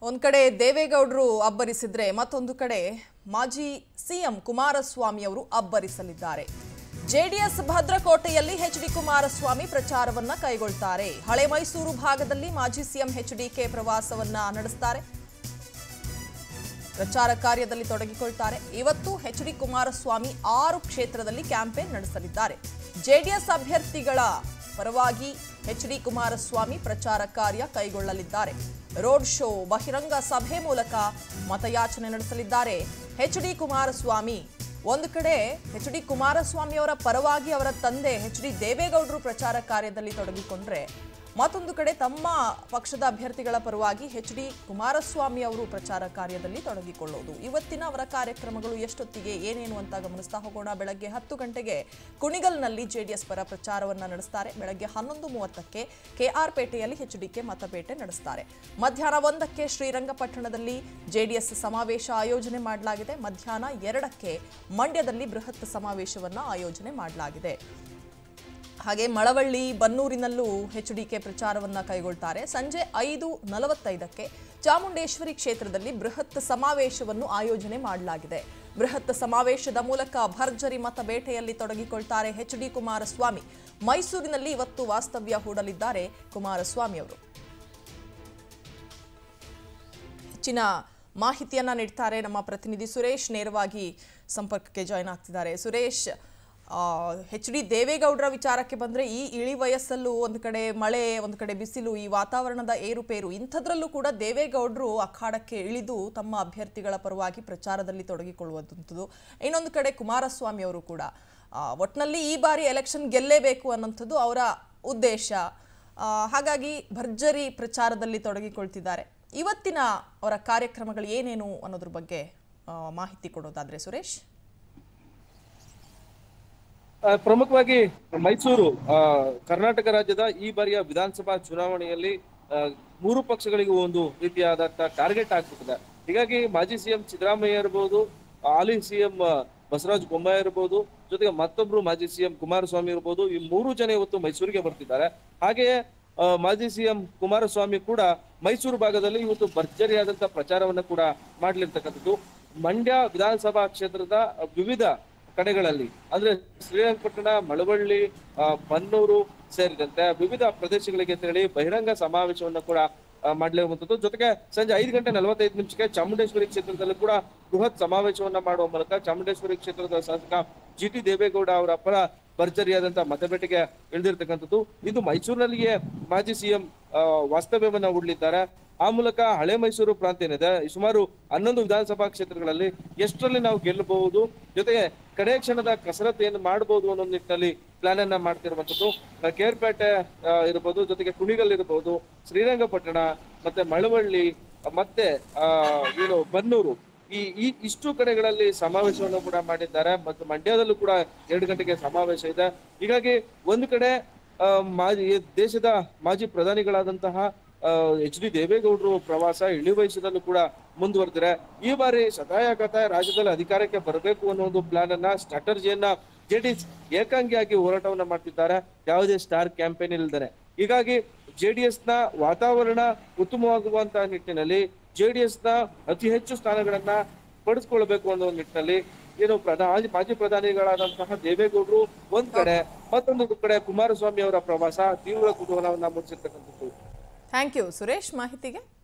ಒಂದ್ ಕಡೆ ದೇವೇಗೌಡರು ಅಬ್ಬರಿಸಿದ್ರೆ ಮತ್ತೊಂದು ಕಡೆ ಮಾಜಿ ಸಿಎಂ ಕುಮಾರಸ್ವಾಮಿ ಅವರು ಅಬ್ಬರಿಸಲಿದ್ದಾರೆ ಜೆಡಿಎಸ್ ಭದ್ರಕೋಟೆಯಲ್ಲಿ ಎಚ್ ಡಿ ಕುಮಾರಸ್ವಾಮಿ ಪ್ರಚಾರವನ್ನ ಕೈಗೊಳ್ತಾರೆ ಹಳೆ ಮೈಸೂರು ಭಾಗದಲ್ಲಿ ಮಾಜಿ ಸಿಎಂ ಎಚ್ ಡಿಕೆ ಪ್ರವಾಸವನ್ನ ನಡೆಸ್ತಾರೆ ಪ್ರಚಾರ ಕಾರ್ಯದಲ್ಲಿ ತೊಡಗಿಕೊಳ್ತಾರೆ ಇವತ್ತು ಎಚ್ ಡಿ ಕುಮಾರಸ್ವಾಮಿ ಆರು ಕ್ಷೇತ್ರದಲ್ಲಿ ಕ್ಯಾಂಪೇನ್ ನಡೆಸಲಿದ್ದಾರೆ ಜೆಡಿಎಸ್ ಅಭ್ಯರ್ಥಿಗಳ ಪರವಾಗಿ ಎಚ್ ಡಿ ಕುಮಾರಸ್ವಾಮಿ ಪ್ರಚಾರ ಕಾರ್ಯ ಕೈಗೊಳ್ಳಲಿದ್ದಾರೆ ರೋಡ್ ಶೋ ಬಹಿರಂಗ ಸಭೆ ಮೂಲಕ ಮತಯಾಚನೆ ನಡೆಸಲಿದ್ದಾರೆ ಎಚ್ ಡಿ ಕುಮಾರಸ್ವಾಮಿ ಒಂದು ಕಡೆ ಎಚ್ ಡಿ ಕುಮಾರಸ್ವಾಮಿ ಅವರ ಪರವಾಗಿ ಅವರ ತಂದೆ ಎಚ್ ಡಿ ದೇವೇಗೌಡರು ಪ್ರಚಾರ ಕಾರ್ಯದಲ್ಲಿ ತೊಡಗಿಕೊಂಡ್ರೆ ಮತ್ತೊಂದು ಕಡೆ ತಮ್ಮ ಪಕ್ಷದ ಅಭ್ಯರ್ಥಿಗಳ ಪರವಾಗಿ ಎಚ್ ಡಿ ಕುಮಾರಸ್ವಾಮಿ ಅವರು ಪ್ರಚಾರ ಕಾರ್ಯದಲ್ಲಿ ತೊಡಗಿಕೊಳ್ಳುವುದು ಇವತ್ತಿನ ಅವರ ಕಾರ್ಯಕ್ರಮಗಳು ಎಷ್ಟೊತ್ತಿಗೆ ಏನೇನು ಅಂತ ಗಮನಿಸ್ತಾ ಹೋಗೋಣ ಬೆಳಗ್ಗೆ ಹತ್ತು ಗಂಟೆಗೆ ಕುಣಿಗಲ್ನಲ್ಲಿ ಜೆಡಿಎಸ್ ಪರ ಪ್ರಚಾರವನ್ನ ನಡೆಸ್ತಾರೆ ಬೆಳಗ್ಗೆ ಹನ್ನೊಂದು ಮೂವತ್ತಕ್ಕೆ ಕೆಆರ್ ಪೇಟೆಯಲ್ಲಿ ಎಚ್ ಡಿಕೆ ಮತಪೇಟೆ ನಡೆಸ್ತಾರೆ ಮಧ್ಯಾಹ್ನ ಒಂದಕ್ಕೆ ಶ್ರೀರಂಗಪಟ್ಟಣದಲ್ಲಿ ಜೆಡಿಎಸ್ ಸಮಾವೇಶ ಆಯೋಜನೆ ಮಾಡಲಾಗಿದೆ ಮಧ್ಯಾಹ್ನ ಎರಡಕ್ಕೆ ಮಂಡ್ಯದಲ್ಲಿ ಬೃಹತ್ ಸಮಾವೇಶವನ್ನ ಆಯೋಜನೆ ಮಾಡಲಾಗಿದೆ ಹಾಗೆ ಮಳವಳ್ಳಿ ಬನ್ನೂರಿನಲ್ಲೂ ಎಚ್ ಡಿಕೆ ಪ್ರಚಾರವನ್ನ ಕೈಗೊಳ್ತಾರೆ ಸಂಜೆ ಐದು ನಲವತ್ತೈದಕ್ಕೆ ಚಾಮುಂಡೇಶ್ವರಿ ಕ್ಷೇತ್ರದಲ್ಲಿ ಬೃಹತ್ ಸಮಾವೇಶವನ್ನು ಆಯೋಜನೆ ಮಾಡಲಾಗಿದೆ ಬೃಹತ್ ಸಮಾವೇಶದ ಮೂಲಕ ಭರ್ಜರಿ ಮತ ಬೇಟೆಯಲ್ಲಿ ತೊಡಗಿಕೊಳ್ತಾರೆ ಎಚ್ ಡಿ ಕುಮಾರಸ್ವಾಮಿ ಮೈಸೂರಿನಲ್ಲಿ ಇವತ್ತು ವಾಸ್ತವ್ಯ ಹೂಡಲಿದ್ದಾರೆ ಕುಮಾರಸ್ವಾಮಿ ಅವರು ಹೆಚ್ಚಿನ ಮಾಹಿತಿಯನ್ನ ನೀಡ್ತಾರೆ ನಮ್ಮ ಪ್ರತಿನಿಧಿ ಸುರೇಶ್ ನೇರವಾಗಿ ಸಂಪರ್ಕಕ್ಕೆ ಜಾಯ್ನ್ ಆಗ್ತಿದ್ದಾರೆ ಸುರೇಶ್ ಎಚ್ ಡಿ ದೇವೇಗೌಡರ ವಿಚಾರಕ್ಕೆ ಬಂದ್ರೆ ಈ ಇಳಿ ವಯಸ್ಸಲ್ಲೂ ಒಂದು ಕಡೆ ಮಳೆ ಒಂದು ಕಡೆ ಬಿಸಿಲು ಈ ವಾತಾವರಣದ ಏರುಪೇರು ಇಂಥದ್ರಲ್ಲೂ ಕೂಡ ದೇವೇಗೌಡರು ಅಖಾಡಕ್ಕೆ ಇಳಿದು ತಮ್ಮ ಅಭ್ಯರ್ಥಿಗಳ ಪರವಾಗಿ ಪ್ರಚಾರದಲ್ಲಿ ತೊಡಗಿಕೊಳ್ಳುವಂಥದ್ದು ಇನ್ನೊಂದು ಕಡೆ ಕುಮಾರಸ್ವಾಮಿ ಅವರು ಕೂಡ ಆ, ಒಟ್ನಲ್ಲಿ ಈ ಬಾರಿ ಎಲೆಕ್ಷನ್ ಗೆಲ್ಲೇಬೇಕು ಅನ್ನೋಂಥದ್ದು ಅವರ ಉದ್ದೇಶ ಆ, ಹಾಗಾಗಿ ಭರ್ಜರಿ ಪ್ರಚಾರದಲ್ಲಿ ತೊಡಗಿಕೊಳ್ತಿದ್ದಾರೆ ಇವತ್ತಿನ ಅವರ ಕಾರ್ಯಕ್ರಮಗಳು ಏನೇನು ಅನ್ನೋದ್ರ ಬಗ್ಗೆ ಆ, ಮಾಹಿತಿ ಕೊಡೋದಾದ್ರೆ ಸುರೇಶ್ ಆ, ಪ್ರಮುಖವಾಗಿ ಮೈಸೂರು ಆ, ಕರ್ನಾಟಕ ರಾಜ್ಯದ ಈ ಬಾರಿಯ ವಿಧಾನಸಭಾ ಚುನಾವಣೆಯಲ್ಲಿ ಆ, ಮೂರು ಪಕ್ಷಗಳಿಗೂ ಒಂದು ರೀತಿಯಾದಂತ ಟಾರ್ಗೆಟ್ ಆಗ್ಬಿಟ್ಟಿದೆ ಹೀಗಾಗಿ ಮಾಜಿ ಸಿಎಂ ಸಿದ್ದರಾಮಯ್ಯ ಇರಬಹುದು ಹಾಲಿ ಸಿಎಂ ಬಸವರಾಜ ಬೊಮ್ಮಾಯಿ ಇರಬಹುದು ಜೊತೆಗೆ ಮತ್ತೊಬ್ರು ಮಾಜಿ ಸಿಎಂ ಕುಮಾರಸ್ವಾಮಿ ಇರಬಹುದು ಈ ಮೂರು ಜನ ಇವತ್ತು ಮೈಸೂರಿಗೆ ಬರ್ತಿದ್ದಾರೆ ಹಾಗೆಯೇ ಆ, ಮಾಜಿ ಸಿಎಂ ಕುಮಾರಸ್ವಾಮಿ ಕೂಡ ಮೈಸೂರು ಭಾಗದಲ್ಲಿ ಇವತ್ತು ಭರ್ಜರಿಯಾದಂತ ಪ್ರಚಾರವನ್ನ ಕೂಡ ಮಾಡ್ಲಿರ್ತಕ್ಕಂಥದ್ದು ಮಂಡ್ಯ ವಿಧಾನಸಭಾ ಕ್ಷೇತ್ರದ ವಿವಿಧ ಕಡೆಗಳಲ್ಲಿ ಅಂದ್ರೆ ಶ್ರೀರಂಗಪಟ್ಟಣ ಮಳವಳ್ಳಿ ಆ, ಬನ್ನೂರು ಸೇರಿದಂತೆ ವಿವಿಧ ಪ್ರದೇಶಗಳಿಗೆ ತೆರಳಿ ಬಹಿರಂಗ ಸಮಾವೇಶವನ್ನ ಕೂಡ ಆ, ಮಾಡ್ಲಿರುವಂತದ್ದು ಜೊತೆಗೆ ಸಂಜೆ ಐದು ಗಂಟೆ ನಲವತ್ತೈದು ನಿಮಿಷಕ್ಕೆ ಚಾಮುಂಡೇಶ್ವರಿ ಕ್ಷೇತ್ರದಲ್ಲೂ ಕೂಡ ಬೃಹತ್ ಸಮಾವೇಶವನ್ನ ಮಾಡುವ ಮೂಲಕ ಚಾಮುಂಡೇಶ್ವರಿ ಕ್ಷೇತ್ರದ ಶಾಸಕ ಜಿ ಟಿ ದೇವೇಗೌಡ ಅವರ ಪರ ಭರ್ಜರಿಯಾದಂತ ಮತಬೇಟೆಗೆ ಇಳಿದಿರ್ತಕ್ಕಂಥದ್ದು ಇದು ಮೈಸೂರಿನಲ್ಲಿಯೇ ಮಾಜಿ ಸಿಎಂ ವಾಸ್ತವ್ಯವನ್ನ ಹೂಡಲಿದ್ದಾರೆ ಆ ಮೂಲಕ ಹಳೆ ಮೈಸೂರು ಪ್ರಾಂತ ಏನಿದೆ ಸುಮಾರು ಹನ್ನೊಂದು ವಿಧಾನಸಭಾ ಕ್ಷೇತ್ರಗಳಲ್ಲಿ ಎಷ್ಟರಲ್ಲಿ ನಾವು ಗೆಲ್ಲಬಹುದು ಜೊತೆಗೆ ಕಡೆ ಕ್ಷಣದ ಕಸರತ್ತು ಏನು ಮಾಡಬಹುದು ಅನ್ನೋ ನಿಟ್ಟಿನಲ್ಲಿ ಪ್ಲಾನ್ ಅನ್ನ ಮಾಡ್ತಿರುವಂತದ್ದು ಆ, ಕೇರ್ಪೇಟೆ ಆ, ಇರ್ಬೋದು ಜೊತೆಗೆ ಕುಣಿಗಲ್ ಇರಬಹುದು ಶ್ರೀರಂಗಪಟ್ಟಣ ಮತ್ತೆ ಮಳವಳ್ಳಿ ಆ, ಮತ್ತೆ ಆ ಏನು ಬನ್ನೂರು ಈ ಈ ಇಷ್ಟು ಕಡೆಗಳಲ್ಲಿ ಸಮಾವೇಶವನ್ನು ಕೂಡ ಮಾಡಿದ್ದಾರೆ ಮತ್ತು ಮಂಡ್ಯದಲ್ಲೂ ಕೂಡ ಎರಡು ಗಂಟೆಗೆ ಸಮಾವೇಶ ಇದೆ ಹೀಗಾಗಿ ಒಂದು ಕಡೆ ಆ, ಮಾಜಿ ಈ ದೇಶದ ಮಾಜಿ ಪ್ರಧಾನಿಗಳಾದಂತಹ ಎಚ್ ಡಿ ದೇವೇಗೌಡರು ಪ್ರವಾಸ ಇಳಿ ವಯಸ್ಸದಲ್ಲೂ ಕೂಡ ಮುಂದುವರೆದಿದೆ ಈ ಬಾರಿ ಶತಾಯ ಕತಾಯ ರಾಜ್ಯದಲ್ಲಿ ಅಧಿಕಾರಕ್ಕೆ ಬರಬೇಕು ಅನ್ನೋ ಒಂದು ಪ್ಲಾನ್ ಅನ್ನ ಸ್ಟ್ರಾಟಜಿಯನ್ನ ಜೆಡಿಎಸ್ ಏಕಾಂಗಿಯಾಗಿ ಹೋರಾಟವನ್ನ ಮಾಡ್ತಿದ್ದಾರೆ ಯಾವುದೇ ಸ್ಟಾರ್ ಕ್ಯಾಂಪೇನ್ ಇಲ್ದರೆ ಹೀಗಾಗಿ ಜೆಡಿಎಸ್ ನ ವಾತಾವರಣ ಉತ್ತಮವಾಗುವಂತಹ ನಿಟ್ಟಿನಲ್ಲಿ ಜೆಡಿಎಸ್ ನ ಅತಿ ಹೆಚ್ಚು ಸ್ಥಾನಗಳನ್ನ ಪಡೆದುಕೊಳ್ಬೇಕು ಅನ್ನೋ ಒಂದು ನಿಟ್ಟಿನಲ್ಲಿ ಏನು ಪ್ರಧಾನ ಮಾಜಿ ಪ್ರಧಾನಿಗಳಾದಂತಹ ದೇವೇಗೌಡರು ಒಂದ್ ಕಡೆ ಮತ್ತೊಂದು ಕಡೆ ಕುಮಾರಸ್ವಾಮಿ ಅವರ ಪ್ರವಾಸ ತೀವ್ರ ಕುತೂಹಲವನ್ನ ಮೂಡಿಸಿರ್ತಕ್ಕಂಥದ್ದು ಥ್ಯಾಂಕ್ ಯು ಸುರೇಶ್ ಮಾಹಿತಿಗೆ